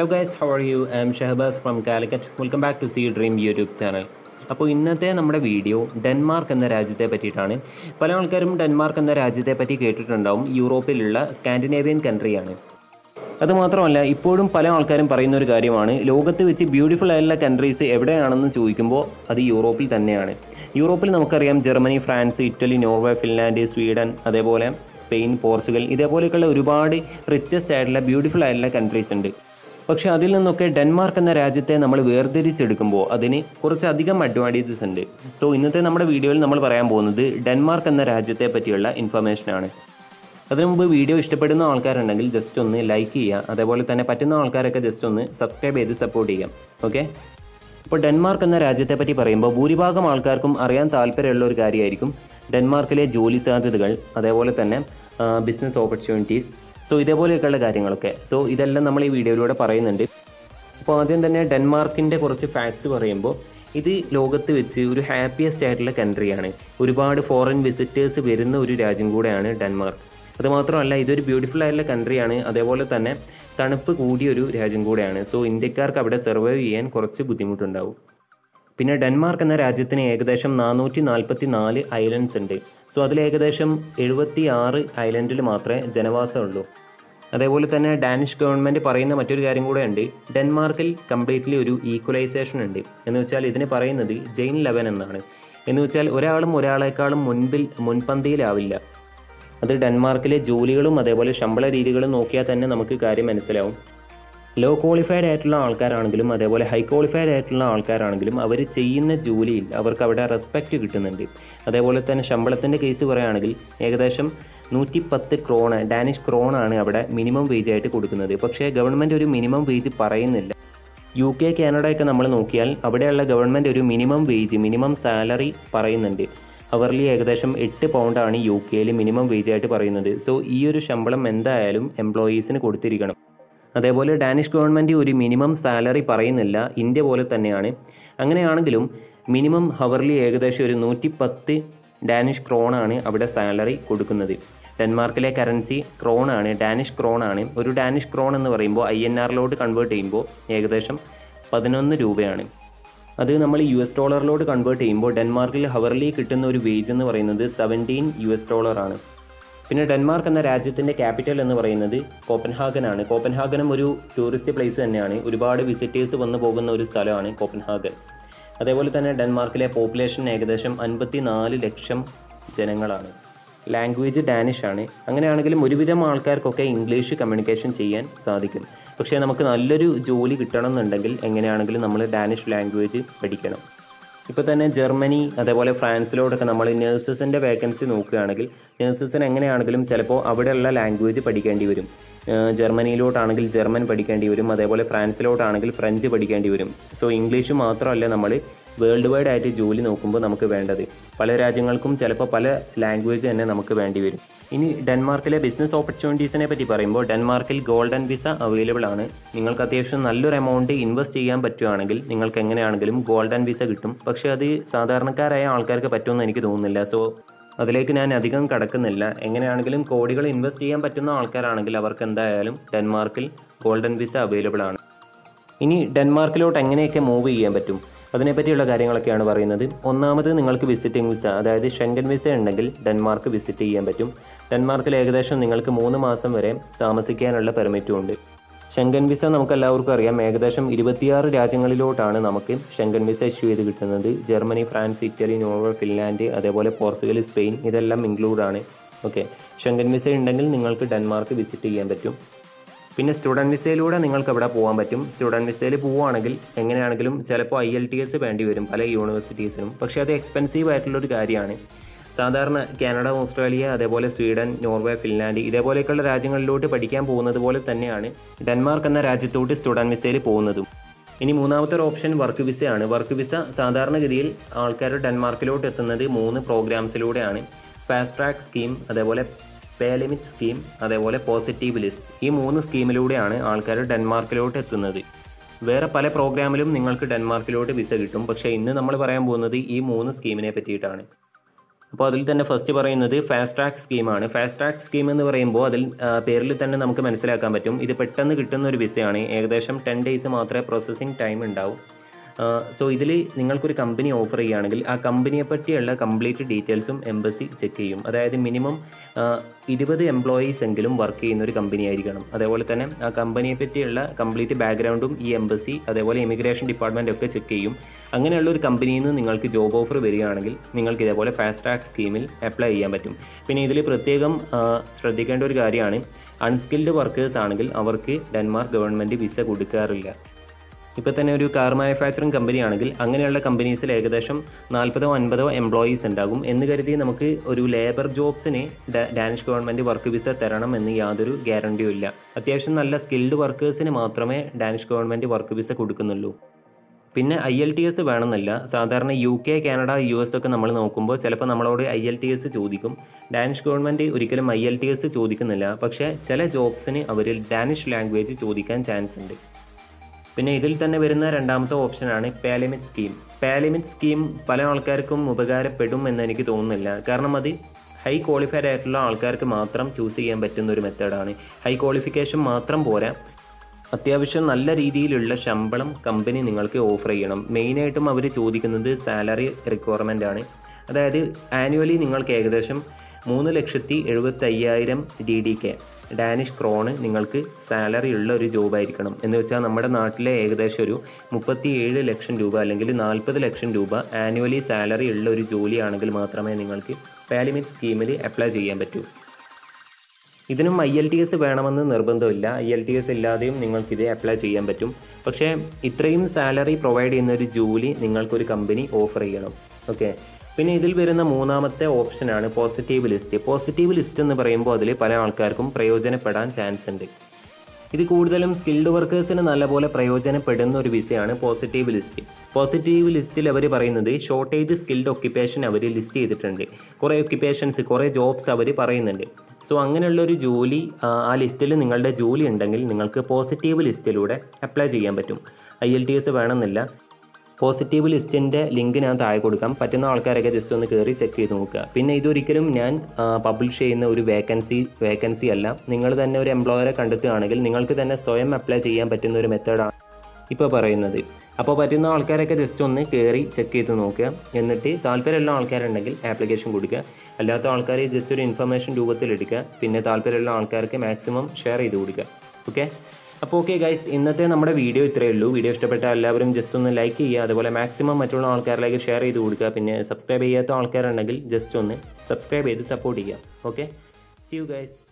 hello guys how are you I am Shahabaz from Calicut welcome back to C dream YouTube channel അപ്പോൾ ഇന്നത്തെ നമ്മുടെ video Denmark എന്ന രാജ്യത്തെ പറ്റിയിട്ടാണ് പല ആൾക്കാരും ഡെൻമാർക്ക് എന്ന രാജ്യത്തെ പറ്റി കേട്ടിട്ടുണ്ടാവും യൂറോപ്പിലുള്ള സ്കാൻഡിനേവിയൻ കൺട്രിയാണ് അതുമാത്രമല്ല ഇപ്പോഴും പല ആൾക്കാരും പറയുന്ന ഒരു കാര്യമാണ് ലോകത്ത് വെച്ച് ബ്യൂട്ടിഫുൾ ആയിട്ടുള്ള കൺട്രീസ് എവിടെയാണെന്ന് ചോദിക്കുമ്പോൾ അത് യൂറോപ്പിൽ തന്നെയാണ് യൂറോപ്പിൽ നമുക്കറിയാം Germany France Italy Norway Finland Sweden അതേപോലെ സ്പെയിൻ പോർച്ചുഗൽ ഇതേപോലെയൊക്കെയുള്ള ഒരുപാട് റിച്ചസ്റ്റ് ആയിട്ടുള്ള ബ്യൂട്ടിഫുൾ ആയിട്ടുള്ള കൺട്രീസ് ഉണ്ട് പക്ഷെ അതിൽ നിന്നൊക്കെ ഡെൻമാർക്ക് എന്ന രാജ്യത്തെ നമ്മൾ വേർതിരിച്ചെടുക്കുമ്പോൾ അതിന് കുറച്ചധികം അഡ്വാൻറ്റേജസ് ഉണ്ട് സോ ഇന്നത്തെ നമ്മുടെ വീഡിയോയിൽ നമ്മൾ പറയാൻ പോകുന്നത് ഡെൻമാർക്ക് എന്ന രാജ്യത്തെ പറ്റിയുള്ള ഇൻഫർമേഷനാണ് അതിനു മുമ്പ് വീഡിയോ ഇഷ്ടപ്പെടുന്ന ആൾക്കാരുണ്ടെങ്കിൽ ജസ്റ്റ് ഒന്ന് ലൈക്ക് ചെയ്യുക അതേപോലെ തന്നെ പറ്റുന്ന ആൾക്കാരൊക്കെ ജസ്റ്റ് ഒന്ന് സബ്സ്ക്രൈബ് ചെയ്ത് സപ്പോർട്ട് ചെയ്യാം ഓക്കെ ഇപ്പോൾ ഡെൻമാർക്ക് എന്ന രാജ്യത്തെ പറ്റി പറയുമ്പോൾ ഭൂരിഭാഗം ആൾക്കാർക്കും അറിയാൻ താല്പര്യമുള്ള ഒരു കാര്യമായിരിക്കും ഡെൻമാർക്കിലെ ജോലി സാധ്യതകൾ അതേപോലെ തന്നെ ബിസിനസ് ഓപ്പർച്യൂണിറ്റീസ് സോ ഇതേപോലെയൊക്കെയുള്ള കാര്യങ്ങളൊക്കെ സോ ഇതെല്ലാം നമ്മൾ ഈ വീഡിയോയിലൂടെ പറയുന്നുണ്ട് അപ്പോൾ ആദ്യം തന്നെ ഡെൻമാർക്കിൻ്റെ കുറച്ച് ഫാക്ട്സ് പറയുമ്പോൾ ഇത് ലോകത്ത് വെച്ച് ഒരു ഹാപ്പിയസ്റ്റ് ആയിട്ടുള്ള കൺട്രിയാണ് ഒരുപാട് ഫോറിൻ വിസിറ്റേഴ്സ് വരുന്ന ഒരു രാജ്യം കൂടെയാണ് ഡെൻമാർക്ക് അതുമാത്രമല്ല ഇതൊരു ബ്യൂട്ടിഫുൾ ആയിട്ടുള്ള കൺട്രിയാണ് അതേപോലെ തന്നെ തണുപ്പ് കൂടിയ ഒരു രാജ്യം കൂടെയാണ് സോ ഇന്ത്യക്കാർക്ക് അവിടെ സർവൈവ് ചെയ്യാൻ കുറച്ച് ബുദ്ധിമുട്ടുണ്ടാവും പിന്നെ ഡെൻമാർക്ക് എന്ന രാജ്യത്തിന് ഏകദേശം നാനൂറ്റി നാൽപ്പത്തി നാല് ഐലൻഡ്സ് ഉണ്ട് സോ അതിൽ ഏകദേശം എഴുപത്തി ആറ് ഐലൻഡിൽ മാത്രമേ ജനവാസമുള്ളൂ അതേപോലെ തന്നെ ഡാനിഷ് ഗവൺമെൻറ് പറയുന്ന മറ്റൊരു കാര്യം കൂടെ ഉണ്ട് ഡെൻമാർക്കിൽ കംപ്ലീറ്റ്ലി ഒരു ഈക്വലൈസേഷൻ ഉണ്ട് എന്ന് വെച്ചാൽ ഇതിന് പറയുന്നത് ജെയിൻ ലെവൻ എന്നാണ് എന്ന് വെച്ചാൽ ഒരാളും ഒരാളെക്കാളും മുൻപിൽ മുൻപന്തിയിലാവില്ല അത് ഡെൻമാർക്കിലെ ജോലികളും അതേപോലെ ശമ്പള രീതികളും നോക്കിയാൽ തന്നെ നമുക്ക് കാര്യം മനസ്സിലാവും ലോ ക്വാളിഫൈഡ് ആയിട്ടുള്ള ആൾക്കാരാണെങ്കിലും അതേപോലെ ഹൈ ക്വാളിഫൈഡ് ആയിട്ടുള്ള ആൾക്കാരാണെങ്കിലും അവർ ചെയ്യുന്ന ജോലിയിൽ അവർക്ക് അവിടെ റെസ്പെക്റ്റ് കിട്ടുന്നുണ്ട് അതേപോലെ തന്നെ ശമ്പളത്തിൻ്റെ കേസ് പറയുകയാണെങ്കിൽ ഏകദേശം നൂറ്റി പത്ത് ക്രോണ് ഡാനിഷ് ക്രോണാണ് അവിടെ മിനിമം വേജ് ആയിട്ട് കൊടുക്കുന്നത് പക്ഷേ ഗവൺമെൻറ് ഒരു മിനിമം വേജ് പറയുന്നില്ല യു കെ കാനഡയൊക്കെ നമ്മൾ നോക്കിയാൽ അവിടെയുള്ള ഗവൺമെൻറ് ഒരു മിനിമം വേജ് മിനിമം സാലറി പറയുന്നുണ്ട് അവർലി ഏകദേശം എട്ട് പൗണ്ടാണ് യു കെയിൽ മിനിമം വേജ് ആയിട്ട് പറയുന്നത് സോ ഈ ഒരു ശമ്പളം എന്തായാലും എംപ്ലോയീസിന് കൊടുത്തിരിക്കണം അതേപോലെ ഡാനിഷ് ഗവൺമെൻറ് ഒരു മിനിമം സാലറി പറയുന്നില്ല ഇന്ത്യ പോലെ തന്നെയാണ് അങ്ങനെയാണെങ്കിലും മിനിമം ഹവർലി ഏകദേശം ഒരു നൂറ്റി പത്ത് ഡാനിഷ് ക്രോണാണ് അവിടെ സാലറി കൊടുക്കുന്നത് ഡെൻമാർക്കിലെ കറൻസി ക്രോണാണ് ഡാനിഷ് ക്രോണാണ് ഒരു ഡാനിഷ് ക്രോൺ എന്ന് പറയുമ്പോൾ ഐ എൻ ആറിലോട്ട് കൺവേർട്ട് ചെയ്യുമ്പോൾ ഏകദേശം പതിനൊന്ന് രൂപയാണ് അത് നമ്മൾ യു എസ് ഡോളറിലോട്ട് കൺവേർട്ട് ചെയ്യുമ്പോൾ ഡെൻമാർക്കിൽ ഹവർലി കിട്ടുന്ന ഒരു വേജ് എന്ന് പറയുന്നത് സെവൻറ്റീൻ യു എസ് ഡോളറാണ് പിന്നെ ഡെൻമാർക്ക് എന്ന രാജ്യത്തിൻ്റെ ക്യാപിറ്റൽ എന്ന് പറയുന്നത് കോപ്പൻഹാഗൻ ആണ് കോപ്പൻഹാഗനും ഒരു ടൂറിസ്റ്റ് പ്ലേസ് തന്നെയാണ് ഒരുപാട് വിസിറ്റേഴ്സ് വന്നു പോകുന്ന ഒരു സ്ഥലമാണ് കോപ്പൻഹാഗൻ അതേപോലെ തന്നെ ഡെൻമാർക്കിലെ പോപ്പുലേഷൻ ഏകദേശം അൻപത്തി നാല് ലക്ഷം ജനങ്ങളാണ് ലാംഗ്വേജ് ഡാനിഷ് ആണ് അങ്ങനെയാണെങ്കിലും ഒരുവിധം ആൾക്കാർക്കൊക്കെ ഇംഗ്ലീഷ് കമ്മ്യൂണിക്കേഷൻ ചെയ്യാൻ സാധിക്കും പക്ഷേ നമുക്ക് നല്ലൊരു ജോലി കിട്ടണം എന്നുണ്ടെങ്കിൽ എങ്ങനെയാണെങ്കിലും നമ്മൾ ഡാനിഷ് ലാംഗ്വേജ് പഠിക്കണം ഇപ്പോൾ തന്നെ ജർമ്മനി അതേപോലെ ഫ്രാൻസിലോട്ടൊക്കെ നമ്മൾ നഴ്സസിൻ്റെ വേക്കൻസി നോക്കുകയാണെങ്കിൽ നഴ്സസിന് എങ്ങനെയാണെങ്കിലും ചിലപ്പോൾ അവിടെയുള്ള ലാംഗ്വേജ് പഠിക്കേണ്ടി വരും ഏഹ് ജർമ്മനിയിലോട്ടാണെങ്കിൽ ജർമ്മൻ പഠിക്കേണ്ടി വരും അതേപോലെ ഫ്രാൻസിലോട്ടാണെങ്കിൽ ഫ്രഞ്ച് പഠിക്കേണ്ടി വരും സോ ഇംഗ്ലീഷ് മാത്രമല്ല നമ്മൾ വേൾഡ് വൈഡ് ആയിട്ട് ജോലി നോക്കുമ്പോൾ നമുക്ക് വേണ്ടത് പല രാജ്യങ്ങൾക്കും ചിലപ്പോൾ പല ലാംഗ്വേജ് തന്നെ നമുക്ക് വേണ്ടി വരും ഇനി ഡെൻമാർക്കിലെ ബിസിനസ് ഓപ്പർച്യൂണിറ്റീസിനെ പറ്റി പറയുമ്പോൾ ഡെൻമാർക്കിൽ ഗോൾഡൻ വിസ അവൈലബിൾ ആണ് നിങ്ങൾക്ക് അത്യാവശ്യം നല്ലൊരു എമൗണ്ട് ഇൻവെസ്റ്റ് ചെയ്യാൻ പറ്റുകയാണെങ്കിൽ നിങ്ങൾക്ക് എങ്ങനെയാണെങ്കിലും ഗോൾഡൻ വിസ കിട്ടും പക്ഷേ അത് സാധാരണക്കാരായ ആൾക്കാർക്ക് പറ്റുമെന്ന് എനിക്ക് തോന്നുന്നില്ല സോ അതിലേക്ക് ഞാൻ അധികം കടക്കുന്നില്ല എങ്ങനെയാണെങ്കിലും കോടികൾ ഇൻവെസ്റ്റ് ചെയ്യാൻ പറ്റുന്ന ആൾക്കാരാണെങ്കിൽ അവർക്ക് എന്തായാലും ഡെൻമാർക്കിൽ ഗോൾഡൻ വിസ അവൈലബിൾ ആണ് ഇനി ഡെൻമാർക്കിലോട്ട് എങ്ങനെയൊക്കെ മൂവ് ചെയ്യാൻ പറ്റും അതിനെപ്പറ്റിയുള്ള കാര്യങ്ങളൊക്കെയാണ് പറയുന്നത് ഒന്നാമത് നിങ്ങൾക്ക് വിസിറ്റിംഗ് വിസ അതായത് ഷെങ്കൻ വിസ ഉണ്ടെങ്കിൽ ഡെൻമാർക്ക് വിസിറ്റ് ചെയ്യാൻ പറ്റും ഡെൻമാർക്കിൽ ഏകദേശം നിങ്ങൾക്ക് മൂന്ന് മാസം വരെ താമസിക്കാനുള്ള പെർമിറ്റും ഉണ്ട് ഷെങ്കൻ വിസ നമുക്ക് എല്ലാവർക്കും അറിയാം ഏകദേശം ഇരുപത്തിയാറ് രാജ്യങ്ങളിലോട്ടാണ് നമുക്ക് ഷെങ്കൻ വിസ ഇഷ്യൂ ചെയ്ത് കിട്ടുന്നത് Germany France Italy Norway Finland അതേപോലെ പോർച്ചുഗൽ സ്പെയിൻ ഇതെല്ലാം ഇൻക്ലൂഡ് ആണ് ഓക്കെ ഷെങ്കൻ വിസ ഉണ്ടെങ്കിൽ നിങ്ങൾക്ക് ഡെൻമാർക്ക് വിസിറ്റ് ചെയ്യാൻ പറ്റും പിന്നെ സ്റ്റുഡൻറ് വിസയിലൂടെ നിങ്ങൾക്ക് അവിടെ പോകാൻ പറ്റും സ്റ്റുഡൻറ് വിസയിൽ പോവുകയാണെങ്കിൽ എങ്ങനെയാണെങ്കിലും ചിലപ്പോൾ ഐ എൽ ടി എസ് വേണ്ടി വരും പല യൂണിവേഴ്സിറ്റീസിനും പക്ഷേ അത് എക്സ്പെൻസീവ് ആയിട്ടുള്ളൊരു കാര്യമാണ് സാധാരണ കാനഡ ഓസ്ട്രേലിയ അതേപോലെ സ്വീഡൻ നോർവേ ഫിൻലാൻഡ് ഇതേപോലെയൊക്കെയുള്ള രാജ്യങ്ങളിലോട്ട് പഠിക്കാൻ പോകുന്നത് പോലെ തന്നെയാണ് ഡെൻമാർക്ക് എന്ന രാജ്യത്തോട്ട് സ്റ്റുഡൻറ് വിസയിൽ പോകുന്നതും ഇനി മൂന്നാമത്തെ ഒരു ഓപ്ഷൻ വർക്ക് വിസയാണ് വർക്ക് വിസ സാധാരണഗതിയിൽ ആൾക്കാർ ഡെൻമാർക്കിലോട്ട് എത്തുന്നത് മൂന്ന് പ്രോഗ്രാംസിലൂടെയാണ് ഫാസ്റ്റ് ട്രാക്ക് സ്കീം അതേപോലെ പേ ലിമിറ്റ് സ്കീം അതേപോലെ പോസിറ്റീവ് ലിസ്റ്റ് ഈ മൂന്ന് സ്കീമിലൂടെയാണ് ആൾക്കാർ ഡെൻമാർക്കിലോട്ട് എത്തുന്നത് വേറെ പല പ്രോഗ്രാമിലും നിങ്ങൾക്ക് ഡെൻമാർക്കിലോട്ട് വിസ കിട്ടും പക്ഷേ ഇന്ന് നമ്മൾ പറയാൻ പോകുന്നത് ഈ മൂന്ന് സ്കീമിനെ പറ്റിയിട്ടാണ് അപ്പോൾ അതിൽ തന്നെ ഫസ്റ്റ് പറയുന്നത് ഫാസ്റ്റ് ട്രാക്ക് സ്കീമാണ് ഫാസ്റ്റ് ട്രാക്ക് സ്കീം എന്ന് പറയുമ്പോൾ അതിൽ ആ, പേരിൽ തന്നെ നമുക്ക് മനസ്സിലാക്കാൻ പറ്റും ഇത് പെട്ടെന്ന് കിട്ടുന്ന ഒരു വിസയാണ് ഏകദേശം ടെൻ ഡേയ്സ് മാത്രമേ പ്രോസസ്സിംഗ് ടൈം ഉണ്ടാവും സോ ഇതിൽ നിങ്ങൾക്കൊരു കമ്പനി ഓഫർ ചെയ്യുകയാണെങ്കിൽ ആ കമ്പനിയെ പറ്റിയുള്ള കംപ്ലീറ്റ് ഡീറ്റെയിൽസും എംബസി ചെക്ക് ചെയ്യും അതായത് മിനിമം ഇരുപത് എംപ്ലോയീസ് എങ്കിലും വർക്ക് ചെയ്യുന്ന ഒരു കമ്പനി ആയിരിക്കണം അതേപോലെ തന്നെ ആ കമ്പനിയെ പറ്റിയുള്ള കംപ്ലീറ്റ് ബാക്ക്ഗ്രൗണ്ടും ഈ എംബസി അതേപോലെ ഇമിഗ്രേഷൻ ഡിപ്പാർട്ട്മെൻ്റ് ഒക്കെ ചെക്ക് ചെയ്യും അങ്ങനെയുള്ള ഒരു കമ്പനിയിൽ നിന്ന് നിങ്ങൾക്ക് ജോബ് ഓഫർ വരികയാണെങ്കിൽ നിങ്ങൾക്ക് ഇതേപോലെ ഫാസ്റ്റ് ട്രാക്ക് സ്കീമിൽ അപ്ലൈ ചെയ്യാൻ പറ്റും പിന്നെ ഇതിൽ പ്രത്യേകം ആ, ശ്രദ്ധിക്കേണ്ട ഒരു കാര്യമാണ് അൺസ്കിൽഡ് വർക്കേഴ്സ് ആണെങ്കിൽ അവർക്ക് ഡെൻമാർക്ക് ഗവൺമെൻറ് വിസ കൊടുക്കാറില്ല ഇപ്പോൾ തന്നെ ഒരു കാർ മാനുഫാക്ചറിങ് കമ്പനി ആണെങ്കിൽ അങ്ങനെയുള്ള കമ്പനീസിൽ ഏകദേശം നാൽപ്പതോ അൻപതോ എംപ്ലോയീസ് ഉണ്ടാകും എന്ന് കരുതി നമുക്ക് ഒരു ലേബർ ജോബ്സിന് ഡാ- ഡാനിഷ് ഗവൺമെൻറ് വർക്ക് വിസ തരണം എന്ന് യാതൊരു ഗ്യാരണ്ടിയും ഇല്ല അത്യാവശ്യം നല്ല സ്കിൽഡ് വർക്കേഴ്സിന് മാത്രമേ ഡാനിഷ് ഗവൺമെൻറ് വർക്ക് വിസ കൊടുക്കുന്നുള്ളൂ പിന്നെ ഐ എൽ ടി എസ് വേണമെന്നില്ല സാധാരണ U K Canada U S ഒക്കെ നമ്മൾ നോക്കുമ്പോൾ ചിലപ്പോൾ നമ്മളോട് ഐ എൽ ടി എസ് ചോദിക്കും ഡാനിഷ് ഗവൺമെൻറ് ഒരിക്കലും ഐ എൽ ടി എസ് ചോദിക്കുന്നില്ല പക്ഷേ ചില ജോബ്സിന് അവർ ഡാനിഷ് ലാംഗ്വേജ് ചോദിക്കാൻ ചാൻസ് ഉണ്ട് പിന്നെ ഇതിൽ തന്നെ വരുന്ന രണ്ടാമത്തെ ഓപ്ഷനാണ് പാലിമിറ്റ് സ്കീം പാലിമിറ്റ് സ്കീം പല ആൾക്കാർക്കും ഉപകാരപ്പെടും എന്ന് എനിക്ക് തോന്നുന്നില്ല കാരണം അത് ഹൈ ക്വാളിഫൈഡ് ആയിട്ടുള്ള ആൾക്കാർക്ക് മാത്രം ചൂസ് ചെയ്യാൻ പറ്റുന്ന ഒരു മെത്തേഡാണ് ഹൈ ക്വാളിഫിക്കേഷൻ മാത്രം പോരാ അത്യാവശ്യം നല്ല രീതിയിലുള്ള ശമ്പളം കമ്പനി നിങ്ങൾക്ക് ഓഫർ ചെയ്യണം മെയിനായിട്ടും അവർ ചോദിക്കുന്നത് സാലറി റിക്വയർമെൻ്റ് ആണ് അതായത് ആനുവലി നിങ്ങൾക്ക് ഏകദേശം മൂന്ന് ലക്ഷത്തി എഴുപത്തി അയ്യായിരം D D K Danish krone നിങ്ങൾക്ക് സാലറി ഉള്ള ഒരു ജോബായിരിക്കണം എന്ന് വെച്ചാൽ നമ്മുടെ നാട്ടിലെ ഏകദേശം ഒരു മുപ്പത്തി ഏഴ് ലക്ഷം രൂപ അല്ലെങ്കിൽ നാൽപ്പത് ലക്ഷം രൂപ ആനുവലി സാലറി ഉള്ള ഒരു ജോലിയാണെങ്കിൽ മാത്രമേ നിങ്ങൾക്ക് പാലിമിറ്റ് സ്കീമിൽ അപ്ലൈ ചെയ്യാൻ പറ്റൂ ഇതിനും ഐ എൽ ടി എസ് വേണമെന്ന് നിർബന്ധമില്ല ഐ എൽ ടി എസ് ഇല്ലാതെയും നിങ്ങൾക്കിത് അപ്ലൈ ചെയ്യാൻ പറ്റും പക്ഷേ ഇത്രയും സാലറി പ്രൊവൈഡ് ചെയ്യുന്ന ഒരു ജോലി നിങ്ങൾക്കൊരു കമ്പനി ഓഫർ ചെയ്യണം ഓക്കെ പിന്നെ ഇതിൽ വരുന്ന മൂന്നാമത്തെ ഓപ്ഷനാണ് പോസിറ്റീവ് ലിസ്റ്റ് പോസിറ്റീവ് ലിസ്റ്റ് എന്ന് പറയുമ്പോൾ അതിൽ പല ആൾക്കാർക്കും പ്രയോജനപ്പെടാൻ ചാൻസ് ഉണ്ട് ഇത് കൂടുതലും സ്കിൽഡ് വർക്കേഴ്സിന് നല്ലപോലെ പ്രയോജനപ്പെടുന്ന ഒരു വിസയാണ് പോസിറ്റീവ് ലിസ്റ്റ് പോസിറ്റീവ് ലിസ്റ്റിൽ അവർ പറയുന്നത് ഷോർട്ടേജ് സ്കിൽഡ് ഒക്യുപ്പേഷൻ അവർ ലിസ്റ്റ് ചെയ്തിട്ടുണ്ട് കുറേ ഒക്യുപ്പേഷൻസ് കുറേ ജോബ്സ് അവർ പറയുന്നുണ്ട് സോ അങ്ങനെയുള്ള ഒരു ജോലി ആ, ആ ലിസ്റ്റിൽ നിങ്ങളുടെ ജോലി ഉണ്ടെങ്കിൽ നിങ്ങൾക്ക് പോസിറ്റീവ് ലിസ്റ്റിലൂടെ അപ്ലൈ ചെയ്യാൻ പറ്റും ഐ എൽ ടി എസ് വേണമെന്നില്ല പോസിറ്റീവ് ലിസ്റ്റിൻ്റെ ലിങ്ക് ഞാൻ താഴെ കൊടുക്കാം പറ്റുന്ന ആൾക്കാരൊക്കെ ജസ്റ്റ് ഒന്ന് കയറി ചെക്ക് ചെയ്ത് നോക്കുക പിന്നെ ഇതൊരിക്കലും ഞാൻ പബ്ലിഷ് ചെയ്യുന്ന ഒരു വേക്കൻസി വേക്കൻസി അല്ല നിങ്ങൾ തന്നെ ഒരു എംപ്ലോയറെ കണ്ടെത്തുകയാണെങ്കിൽ നിങ്ങൾക്ക് തന്നെ സ്വയം അപ്ലൈ ചെയ്യാൻ പറ്റുന്ന ഒരു മെത്തേഡാണ് ഇപ്പോൾ പറയുന്നത് അപ്പോൾ പറ്റുന്ന ആൾക്കാരൊക്കെ ജസ്റ്റ് ഒന്ന് കയറി ചെക്ക് ചെയ്ത് നോക്കുക എന്നിട്ട് താല്പര്യമുള്ള ആൾക്കാരുണ്ടെങ്കിൽ ആപ്ലിക്കേഷൻ കൊടുക്കുക അല്ലാത്ത ആൾക്കാർ ജസ്റ്റ് ഒരു ഇൻഫർമേഷൻ രൂപത്തിൽ എടുക്കുക പിന്നെ താല്പര്യമുള്ള ആൾക്കാർക്ക് മാക്സിമം ഷെയർ ചെയ്ത് കൊടുക്കുക ഓക്കെ അപ്പോൾ ഓക്കെ ഗൈസ് ഇന്നത്തെ നമ്മുടെ വീഡിയോ ഇത്രയേ ഉള്ളൂ വീഡിയോ ഇഷ്ടപ്പെട്ട എല്ലാവരും ജസ്റ്റ് ഒന്ന് ലൈക്ക് ചെയ്യുക അതുപോലെ മാക്സിമം മറ്റുള്ള ആൾക്കാരിലേക്ക് ഷെയർ ചെയ്ത് കൊടുക്കുക പിന്നെ സബ്സ്ക്രൈബ് ചെയ്യാത്ത ആൾക്കാരുണ്ടെങ്കിൽ ജസ്റ്റ് ഒന്ന് സബ്സ്ക്രൈബ് ചെയ്ത് സപ്പോർട്ട് ചെയ്യുക ഓക്കെ സി യു ഗൈസ്